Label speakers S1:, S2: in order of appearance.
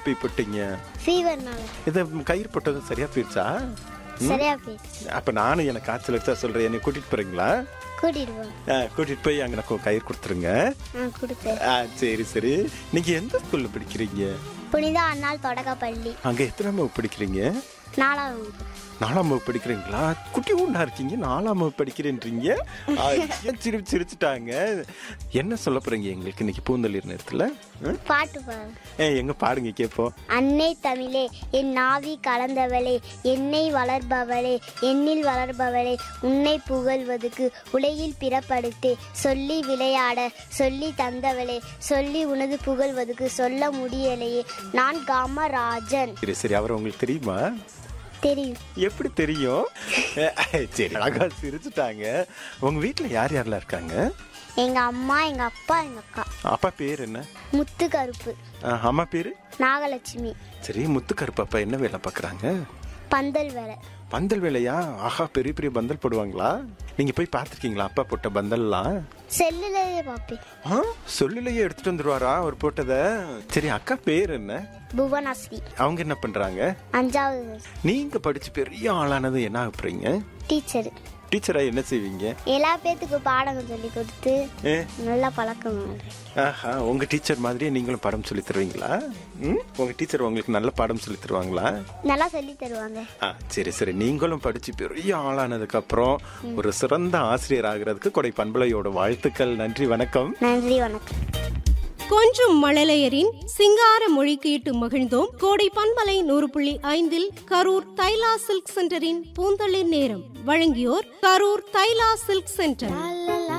S1: எதுக்கு போய் போட்டீங்க
S2: ஃபீவர்னால
S1: இதை கயிறு போட்டது சரியா போயிடுச்சா
S2: சரியா போயிடுச்சு
S1: அப்ப நானும் எனக்கு காய்ச்சல் எடுத்தா சொல்றேன் என்னை கூட்டிட்டு போறீங்களா
S2: கூட்டிட்டு போங்க
S1: ஆ, கூட்டிட்டு போய் அங்க எனக்கு ஒரு கயிறு கொடுத்துருங்க
S2: நான் கொடுத்தேன்
S1: ஆ, சரி சரி நீங்க எந்த ஸ்கூல்ல படிக்கிறீங்க
S2: புனித அண்ணாள் தொடக்க பள்ளி
S1: அங்க எத்தனை வகுப்பு படிக்கிறீங்க
S2: நாலாம் வகுப்பு
S1: நாலாம் வகுப்பு படிக்கிறீங்களா குட்டி ஊண்டா இருக்கீங்க நாலாம் வகுப்பு படிக்கிறேன்றீங்க ஆ, ஏன் சிரிப்பு சிரிச்சுட்டாங்க என்ன சொல்ல போறீங்க எங்களுக்கு இன்னைக்கு பூந்தளிர் நேரத்துல ம்?
S2: பாட்டு பாடு
S1: ஏ எங்க பாடுங்க கேப்போம்
S2: அன்னை தமிழே என் நாவி கலந்தவளே என்னை வளர்பவளே என்னில் வளர்பவளே உன்னை புகழ்வதுக்கு உலகில் பிறப்படுத்தே சொல்லி விளையாட சொல்லி தந்தவளே சொல்லி உனது புகழ்வதுக்கு சொல்ல முடியலையே நான் காமராஜன்
S1: சரி சரி அவர் உங்களுக்கு தெரியுமா
S2: தெரியும்
S1: எப்படி தெரியும் அஹ், சரி அழகா சிரிச்சுட்டாங்க உங்க வீட்டுல யார் யாரெல்லாம் இருக்காங்க
S2: எங்க அம்மா எங்க அப்பா எங்க அக்கா
S1: அப்பா பேர் என்ன
S2: முத்து கருப்பு
S1: அஹ், அம்மா பேரு
S2: நாகலட்சுமி
S1: சரி முத்துக்கருப்பு அப்பா என்ன வேலை பார்க்கறாங்க
S2: பந்தல் வேலை
S1: பந்தல் வேலையா ஆஹா பெரிய பெரிய பந்தல் போடுவாங்களா நீங்க போய் பார்த்திருக்கீங்களா அப்பா போட்ட பந்தல்லாம்
S2: செல்லுலயே பார்ப்பேன்
S1: ஆ சொல்லுலயே எடுத்துட்டு வந்துருவாரா அவர் போட்டத சரி அக்கா பேர் என்ன
S2: புவனாஸ்ரீ
S1: அவங்க என்ன பண்றாங்க
S2: அஞ்சாவது
S1: நீங்க படிச்சு பெரிய ஆளானது என்ன ஆக போறீங்க
S2: டீச்சர்
S1: டீச்சரா என்ன செய்வீங்க
S2: எல்லா பேத்துக்கு பாடங்கள் சொல்லி கொடுத்து
S1: ஏ,
S2: நல்லா பழக்கம்
S1: ஆஹா உங்க டீச்சர் மாதிரியே நீங்களும் பாடம் சொல்லி தருவீங்களா ம்? உங்க டீச்சர் உங்களுக்கு நல்ல பாடம் சொல்லி தருவாங்களா
S2: நல்லா சொல்லி தருவாங்க
S1: ஆ சரி சரி நீங்களும் படிச்சு பெரிய ஆளானதுக்கு அப்புறம் ஒரு சிறந்த ஆசிரியர் ஆகிறதுக்கு கொடை பண்பலையோட வாழ்த்துக்கள் நன்றி வணக்கம்
S2: நன்றி வணக்கம்
S3: கொஞ்சம் மழலையரின் சிங்கார மொழி கேட்டு மகிழ்ந்தோம் கோடை பண்பலை நூறு புள்ளி ஐந்தில் கரூர் தைலா சில்க் சென்டரின் பூந்தளிர் நேரம் வழங்கியோர் கரூர் தைலா சில்க் சென்டர்